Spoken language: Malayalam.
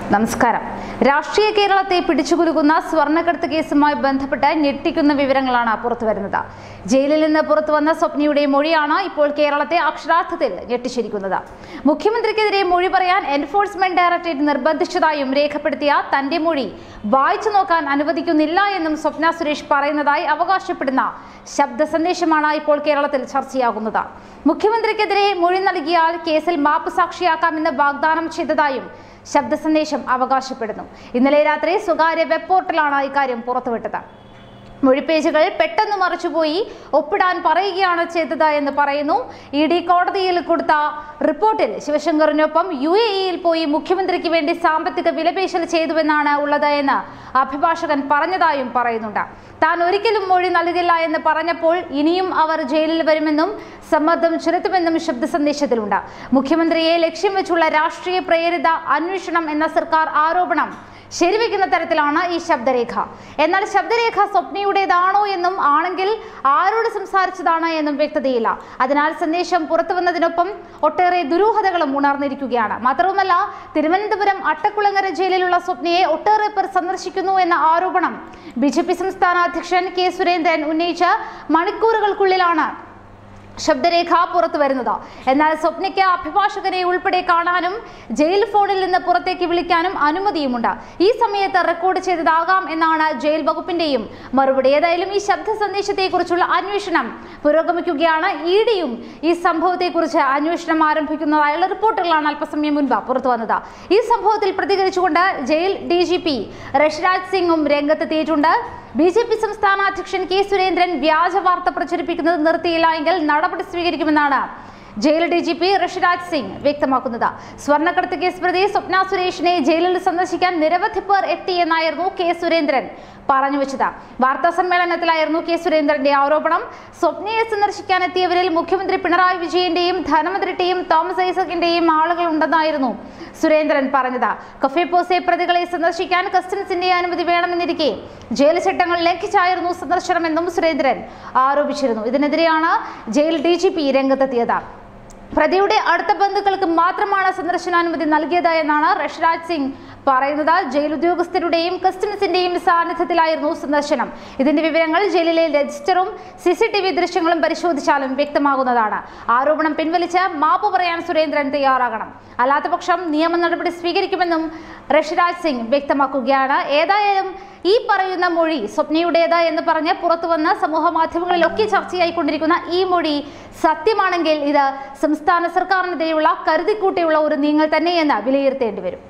നമസ്കാരം രാഷ്ട്രീയ കേരളത്തെ പിടിച്ചുകുലുക്കുന്ന സ്വർണ്ണക്കടത്ത് കേസുമായി ബന്ധപ്പെട്ട് ഞെട്ടിക്കുന്ന വിവരങ്ങളാണ് പുറത്തുവരുന്നത് ജയിലിൽ നിന്ന് പുറത്തുവന്ന സ്വപ്നയുടെ മൊഴിയാണ് ഇപ്പോൾ കേരളത്തെ അക്ഷരാർത്ഥത്തിൽ ഞെട്ടിച്ചിരിക്കുന്നത് മുഖ്യമന്ത്രിക്കെതിരെ മൊഴി പറയാൻ എൻഫോഴ്സ്മെന്റ് ഡയറക്ടറേറ്റ് നിർബന്ധിച്ചതായും രേഖപ്പെടുത്തിയ തന്റെ മൊഴി വായിച്ചു നോക്കാൻ അനുവദിക്കുന്നില്ല എന്നും സ്വപ്ന സുരേഷ് പറയുന്നതായി അവകാശപ്പെടുന്ന ശബ്ദ സന്ദേശമാണ് ഇപ്പോൾ കേരളത്തിൽ ചർച്ചയാകുന്നത് മുഖ്യമന്ത്രിക്കെതിരെ മൊഴി നൽകിയാൽ കേസിൽ മാപ്പ് സാക്ഷിയാക്കാമെന്ന് വാഗ്ദാനം ചെയ്തതായും ശബ്ദ സന്ദേശം അവകാശപ്പെടുന്നു ഇന്നലെ രാത്രി സ്വകാര്യ വെബ് പോർട്ടലാണ് ഇക്കാര്യം പുറത്തുവിട്ടത് മൊഴിപ്പേജുകൾ പെട്ടെന്ന് മറിച്ചുപോയി ഒപ്പിടാൻ പറയുകയാണ് ചെയ്തത് എന്ന് പറയുന്നു ഇ ഡി കോടതിയിൽ കൊടുത്ത റിപ്പോർട്ടിൽ ശിവശങ്കറിനൊപ്പം യു എ ഇയിൽ പോയി മുഖ്യമന്ത്രിക്ക് വേണ്ടി സാമ്പത്തിക വിലപേശൽ ചെയ്തുവെന്നാണ് ഉള്ളത് എന്ന് അഭിഭാഷകൻ പറഞ്ഞതായും പറയുന്നുണ്ട് താൻ ഒരിക്കലും മൊഴി നൽകില്ല എന്ന് പറഞ്ഞപ്പോൾ ഇനിയും അവർ ജയിലിൽ വരുമെന്നും സമ്മർദ്ദം ചെലുത്തുമെന്നും ശബ്ദ സന്ദേശത്തിലുണ്ട് മുഖ്യമന്ത്രിയെ ലക്ഷ്യം വെച്ചുള്ള രാഷ്ട്രീയ പ്രേരിത അന്വേഷണം എന്ന സർക്കാർ ആരോപണം ശരിവെക്കുന്ന തരത്തിലാണ് ഈ ശബ്ദരേഖ എന്നാൽ ശബ്ദരേഖ സ്വപ്നയുടേതാണോ എന്നും ആണെങ്കിൽ ആരോട് സംസാരിച്ചതാണ് എന്നും വ്യക്തതയില്ല അതിനാൽ സന്ദേശം പുറത്തു വന്നതിനൊപ്പം ഒട്ടേറെ ദുരൂഹതകളും ഉണർന്നിരിക്കുകയാണ് മാത്രവുമല്ല തിരുവനന്തപുരം അട്ടക്കുളങ്ങര ജയിലിലുള്ള സ്വപ്നയെ ഒട്ടേറെ പേർ സന്ദർശിക്കുന്നു എന്ന ആരോപണം ബി ജെ പി സംസ്ഥാന അധ്യക്ഷൻ കെ സുരേന്ദ്രൻ ഉന്നയിച്ച മണിക്കൂറുകൾക്കുള്ളിലാണ് ശബ്ദരേഖ പുറത്തു വരുന്നത് എന്നാൽ സ്വപ്നയ്ക്ക് അഭിഭാഷകനെ ഉൾപ്പെടെ കാണാനും ജയിൽ ഫോണിൽ നിന്ന് പുറത്തേക്ക് വിളിക്കാനും അനുമതിയുമുണ്ട് ഈ സമയത്ത് റെക്കോർഡ് ചെയ്തതാകാം എന്നാണ് ജയിൽ വകുപ്പിന്റെയും മറുപടി ഏതായാലും ഈ ശബ്ദ സന്ദേശത്തെക്കുറിച്ചുള്ള അന്വേഷണം പുരോഗമിക്കുകയാണ് ഇ ഡിയും ഈ സംഭവത്തെക്കുറിച്ച് അന്വേഷണം ആരംഭിക്കുന്നതായുള്ള റിപ്പോർട്ടുകളാണ് അല്പസമയം മുൻപ് പുറത്തു വന്നത് ഈ സംഭവത്തിൽ പ്രതികരിച്ചുകൊണ്ട് jail D G P Rishiraj സിംഗും രംഗത്തെത്തിയിട്ടുണ്ട് ബി ജെ പി സംസ്ഥാന അധ്യക്ഷൻ കെ സുരേന്ദ്രൻ വ്യാജ വാർത്ത പ്രചരിപ്പിക്കുന്നത് നിർത്തിയില്ല എങ്കിൽ നടപടി സ്വീകരിക്കുമെന്നാണ് jail D G P Rishiraj Singh വ്യക്തമാക്കുന്നത് സ്വർണ്ണക്കടത്ത് കേസ് പ്രതി സ്വപ്ന സുരേഷിനെ ജയിലിൽ സന്ദർശിക്കാൻ നിരവധി പേർ എത്തിയെന്നായിരുന്നു കെ സുരേന്ദ്രൻ പറഞ്ഞു വെച്ചത് വാർത്താ സമ്മേളനത്തിലായിരുന്നു കെ സുരേന്ദ്രന്റെ ആരോപണം സ്വപ്നയെ സന്ദർശിക്കാൻ എത്തിയവരിൽ മുഖ്യമന്ത്രി പിണറായി വിജയന്റെയും ധനമന്ത്രി ടി എം തോമസ് ഐസക്കിന്റെയും ആളുകൾ ഉണ്ടെന്നായിരുന്നു സുരേന്ദ്രൻ പറഞ്ഞത് കഫേ പോസെ പ്രതികളെ സന്ദർശിക്കാൻ കസ്റ്റംസിന്റെ അനുമതി വേണമെന്നിരിക്കെ ജയിൽ ചട്ടങ്ങൾ ലംഘിച്ചായിരുന്നു സന്ദർശനമെന്നും സുരേന്ദ്രൻ ആരോപിച്ചിരുന്നു ഇതിനെതിരെയാണ് ജയിൽ ഡി ജി പി രംഗത്തെത്തിയത് പ്രതിയുടെ അടുത്ത ബന്ധുക്കൾക്ക് മാത്രമാണ് സന്ദർശനാനുമതി നൽകിയത് എന്നാണ് ഋഷിരാജ് സിംഗ് പറയുന്നത് ജയിൽ ഉദ്യോഗസ്ഥരുടെയും കസ്റ്റംസിന്റെയും സാന്നിധ്യത്തിലായിരുന്നു സന്ദർശനം ഇതിന്റെ വിവരങ്ങൾ ജയിലിലെ രജിസ്റ്ററും സി സി ടി വി ദൃശ്യങ്ങളും പരിശോധിച്ചാലും വ്യക്തമാകുന്നതാണ് ആരോപണം പിൻവലിച്ച് മാപ്പ് പറയാൻ സുരേന്ദ്രൻ തയ്യാറാകണം അല്ലാത്തപക്ഷം നിയമ നടപടി സ്വീകരിക്കുമെന്നും ഋഷിരാജ് സിംഗ് വ്യക്തമാക്കുകയാണ് ഏതായാലും ഈ പറയുന്ന മൊഴി സ്വപ്നയുടേത് എന്ന് പറഞ്ഞ് പുറത്തു വന്ന സമൂഹ മാധ്യമങ്ങളിലൊക്കെ ചർച്ചയായിക്കൊണ്ടിരിക്കുന്ന ഈ മൊഴി സത്യമാണെങ്കിൽ ഇത് സംസ്ഥാന സർക്കാരിനെതിരെയുള്ള കരുതിക്കൂട്ടിയുള്ള ഒരു നീങ്ങൽ തന്നെയെന്ന് വിലയിരുത്തേണ്ടി വരും